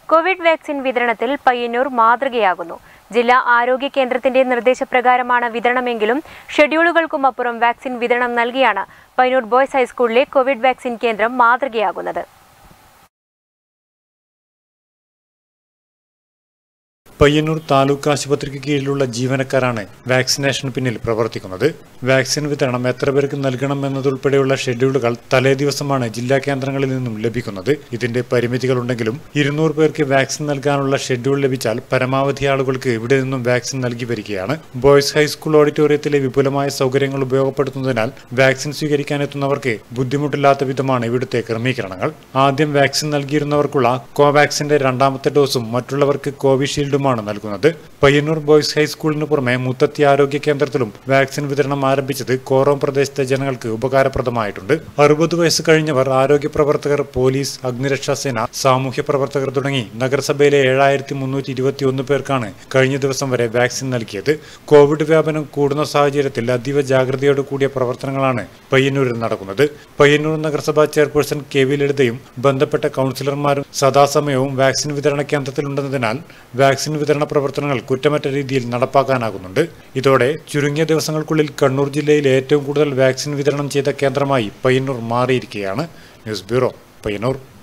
Covid vaccine വിതരണത്തിൽ പയ്യന്നൂർ മാതൃകയാകുന്നു ജില്ലാ ആരോഗ്യ കേന്ദ്രത്തിന്റെ നിർദ്ദേശപ്രകാരമാണ് വിതരണമെങ്കിലും ഷെഡ്യൂളുകൾക്കും അപ്പുറം വാക്സിൻ വിതരണം നൽകിയാണ് പയ്യന്നൂർ ബോയ്സ് ഹൈസ്കൂളിലെ കോവിഡ് വാക്സിൻ കേന്ദ്രം മാതൃകയാകുന്നത് പയ്യന്നൂർ താലൂക്ക് ആശുപത്രിക്ക് കീഴിലുള്ള ജീവനക്കാരാണ് വാക്സിനേഷന് പിന്നിൽ പ്രവർത്തിക്കുന്നത് വാക്സിൻ വിതരണം എത്ര പേർക്ക് നൽകണം എന്നതുൾപ്പെടെയുള്ള ഷെഡ്യൂളുകൾ തലേ ദിവസമാണ് ജില്ലാ കേന്ദ്രങ്ങളിൽ നിന്നും ലഭിക്കുന്നത് ഇതിന്റെ പരിമിതികളുണ്ടെങ്കിലും ഇരുന്നൂറ് പേർക്ക് വാക്സിൻ നൽകാനുള്ള ഷെഡ്യൂൾ ലഭിച്ചാൽ പരമാവധി ആളുകൾക്ക് ഇവിടെ നിന്നും വാക്സിൻ നൽകി വരികയാണ് ബോയ്സ് ഹൈസ്കൂൾ ഓഡിറ്റോറിയത്തിലെ വിപുലമായ സൗകര്യങ്ങൾ ഉപയോഗപ്പെടുത്തുന്നതിനാൽ വാക്സിൻ സ്വീകരിക്കാനെത്തുന്നവർക്ക് ബുദ്ധിമുട്ടില്ലാത്ത വിധമാണ് ഇവിടുത്തെ ക്രമീകരണങ്ങൾ ആദ്യം വാക്സിൻ നൽകിയിരുന്നവർക്കുള്ള കോവാക്സിന്റെ രണ്ടാമത്തെ ഡോസും മറ്റുള്ളവർക്ക് കോവിഷീൽഡുമാണ് നൽകുന്നത് പയ്യന്നൂർ ബോയ്സ് ഹൈസ്കൂളിന് പുറമെ മുത്തത്തി ആരോഗ്യ കേന്ദ്രത്തിലും വാക്സിൻ വിതരണം ആരംഭിച്ചത് കോറോം പ്രദേശത്തെ ജനങ്ങൾക്ക് ഉപകാരപ്രദമായിട്ടുണ്ട് അറുപത് വയസ്സ് കഴിഞ്ഞവർ ആരോഗ്യ പ്രവർത്തകർ പോലീസ് അഗ്നിരക്ഷാസേന സാമൂഹ്യ പ്രവർത്തകർ തുടങ്ങി നഗരസഭയിലെ ഏഴായിരത്തി മുന്നൂറ്റി ഇരുപത്തി ഒന്ന് പേർക്കാണ് കഴിഞ്ഞ ദിവസം വരെ വാക്സിൻ നൽകിയത് കോവിഡ് വ്യാപനം കൂടുന്ന സാഹചര്യത്തിൽ അതീവ ജാഗ്രതയോട് കൂടിയ പ്രവർത്തനങ്ങളാണ് പയ്യന്നൂരിൽ നടക്കുന്നത് പയ്യന്നൂർ നഗരസഭാ ചെയർപേഴ്സൺ കെ വി ലളിതയും ബന്ധപ്പെട്ട കൗൺസിലർമാരും സദാസമയവും വാക്സിൻ വിതരണ കേന്ദ്രത്തിലുണ്ടെന്നതിനാൽ വാക്സിൻ വിതരണ പ്രവർത്തനങ്ങൾ കുറ്റമറ്റ രീതിയിൽ നടപ്പാക്കാനാകുന്നുണ്ട് ഇതോടെ ചുരുങ്ങിയ ദിവസങ്ങൾക്കുള്ളിൽ കണ്ണൂർ ജില്ലയിൽ ഏറ്റവും കൂടുതൽ വാക്സിൻ വിതരണം ചെയ്ത കേന്ദ്രമായി പയ്യന്നൂർ മാറിയിരിക്കുകയാണ് ന്യൂസ് ബ്യൂറോ പയ്യന്നൂർ